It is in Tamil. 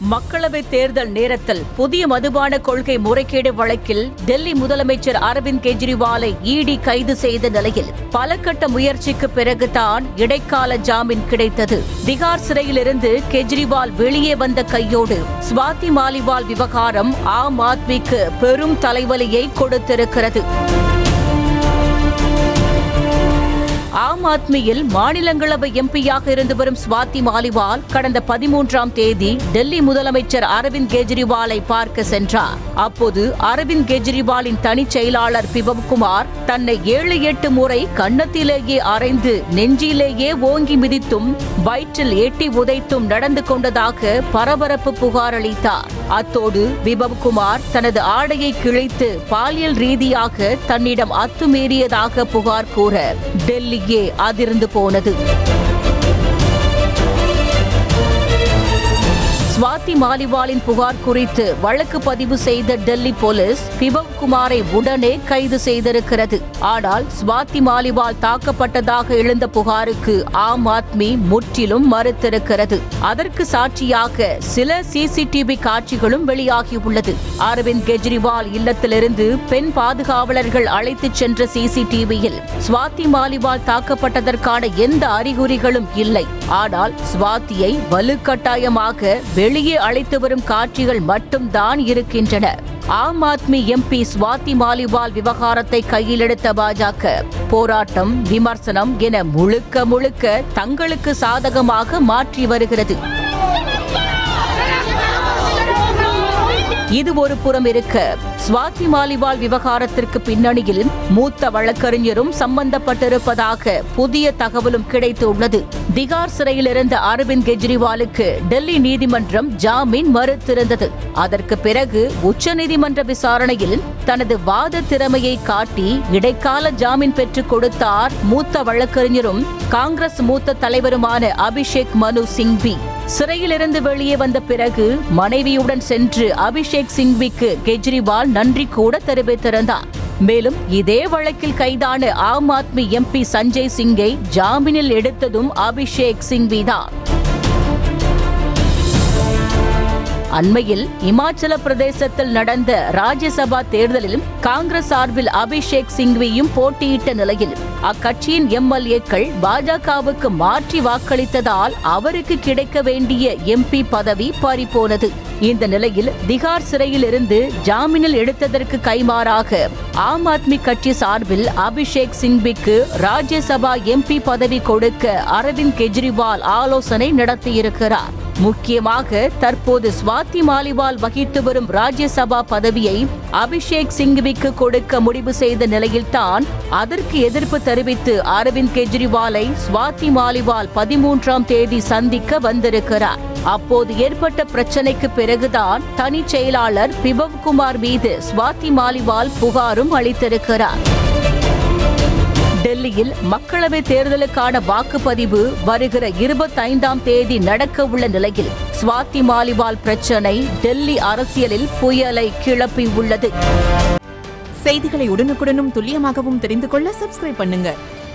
மக்களவை தேர்தல் நேரத்தில் புதிய மதுபான கொள்கை முறைகேடு வழக்கில் டெல்லி முதலமைச்சர் அரவிந்த் கெஜ்ரிவாலை இடி கைது செய்த நிலையில் பல கட்ட முயற்சிக்கு பிறகுதான் இடைக்கால ஜாமீன் கிடைத்தது திகார் சிறையிலிருந்து கெஜ்ரிவால் வெளியே வந்த கையோடு ஸ்வாதி மாலிவால் விவகாரம் ஆம் ஆத்மிக்கு பெரும் தலைவலியை கொடுத்திருக்கிறது ஆம் ஆத்மியில் மாநிலங்களவை எம்பியாக இருந்து வரும் ஸ்வாதி மாலிவால் கடந்த பதிமூன்றாம் தேதி டெல்லி முதலமைச்சர் அரவிந்த் கெஜ்ரிவாலை பார்க்க சென்றார் அப்போது அரவிந்த் கெஜ்ரிவாலின் தனிச் செயலாளர் பிபவ்குமார் தன்னை ஏழு எட்டு முறை கன்னத்திலேயே அரைந்து நெஞ்சிலேயே ஓங்கி மிதித்தும் வயிற்றில் எட்டி உதைத்தும் நடந்து கொண்டதாக பரபரப்பு புகார் அளித்தார் அத்தோடு விபவ்குமார் தனது ஆடையை கிழித்து பாலியல் ரீதியாக தன்னிடம் அத்துமீறியதாக புகார் கூற டெல்லியே அதிர்ந்து போனது ஸ்வாதி மாலிவாலின் புகார் குறித்து வழக்கு பதிவு செய்த டெல்லி போலீஸ் பிபவ் குமாரை உடனே கைது செய்திருக்கிறது ஆனால் ஸ்வாதி மாலிவால் தாக்கப்பட்டதாக எழுந்த புகாருக்கு ஆம் ஆத்மி முற்றிலும் மறுத்திருக்கிறது அதற்கு சாட்சியாக சில சிசிடிவி காட்சிகளும் வெளியாகியுள்ளது அரவிந்த் கெஜ்ரிவால் இல்லத்திலிருந்து பெண் பாதுகாவலர்கள் அழைத்துச் சென்ற சிசிடிவியில் ஸ்வாதி மாலிவால் தாக்கப்பட்டதற்கான எந்த அறிகுறிகளும் இல்லை ஆனால் ஸ்வாதியை வலுக்கட்டாயமாக வெளியே அழைத்து வரும் காட்சிகள் மட்டும்தான் இருக்கின்றன ஆம் ஆத்மி எம்பி ஸ்வாதி மாலிவால் விவகாரத்தை கையில் எடுத்த பாஜக போராட்டம் விமர்சனம் என முழுக்க முழுக்க தங்களுக்கு சாதகமாக மாற்றி வருகிறது இது ஒரு புறம் இருக்க ஸ்வாதி மாலிவால் விவகாரத்திற்கு பின்னணியில் மூத்த வழக்கறிஞரும் சம்பந்தப்பட்டிருப்பதாக புதிய தகவலும் கிடைத்துள்ளது திகார் சிறையில் இருந்த அரவிந்த் கெஜ்ரிவாலுக்கு டெல்லி நீதிமன்றம் ஜாமீன் மறுத்திருந்தது அதற்கு பிறகு உச்சநீதிமன்ற விசாரணையில் தனது வாத திறமையை காட்டி இடைக்கால ஜாமீன் பெற்றுக் கொடுத்தார் மூத்த வழக்கறிஞரும் காங்கிரஸ் மூத்த தலைவருமான அபிஷேக் மனு சிங்வி சிறையிலிருந்து வெளியே வந்த பிறகு மனைவியுடன் சென்று அபிஷேக் சிங்விக்கு கெஜ்ரிவால் நன்றி கூட தெரிவித்திருந்தார் மேலும் இதே வழக்கில் கைதான ஆம் ஆத்மி எம்பி சஞ்சய் சிங்கை ஜாமீனில் எடுத்ததும் அபிஷேக் சிங்வி தான் அண்மையில் இமாச்சல பிரதேசத்தில் நடந்த ராஜ்யசபா தேர்தலிலும் காங்கிரஸ் சார்பில் அபிஷேக் சிங்வியும் போட்டியிட்ட நிலையில் அக்கட்சியின் எம்எல்ஏக்கள் பாஜகவுக்கு மாற்றி வாக்களித்ததால் அவருக்கு கிடைக்க வேண்டிய எம்பி பதவி பறிபோனது இந்த நிலையில் திகார் சிறையில் இருந்து ஜாமீனில் எடுத்ததற்கு கைமாறாக ஆம் ஆத்மி கட்சி சார்பில் அபிஷேக் சிங்விக்கு ராஜ்யசபா எம்பி பதவி கொடுக்க அரவிந்த் கெஜ்ரிவால் ஆலோசனை நடத்தியிருக்கிறார் முக்கியமாக தற்போது ஸ்வாதி மாலிவால் வகித்து வரும் ராஜ்யசபா பதவியை அபிஷேக் சிங்விக்கு கொடுக்க முடிவு செய்த நிலையில்தான் அதற்கு எதிர்ப்பு தெரிவித்து அரவிந்த் கெஜ்ரிவாலை ஸ்வாதி மாலிவால் பதிமூன்றாம் தேதி சந்திக்க வந்திருக்கிறார் அப்போது ஏற்பட்ட பிரச்சனைக்கு பிறகுதான் தனி செயலாளர் பிபவ் குமார் மீது ஸ்வாதி மாலிவால் புகாரும் அளித்திருக்கிறார் டெல்லியில் மக்களவை தேர்தலுக்கான வாக்குப்பதிவு வருகிற இருபத்தைந்தாம் தேதி நடக்க உள்ள நிலையில் ஸ்வாதி மாலிவால் பிரச்சனை டெல்லி அரசியலில் புயலை கிளப்பியுள்ளது செய்திகளை உடனுக்குடனும் துல்லியமாகவும் தெரிந்து கொள்ள சப்ஸ்கிரைப் பண்ணுங்க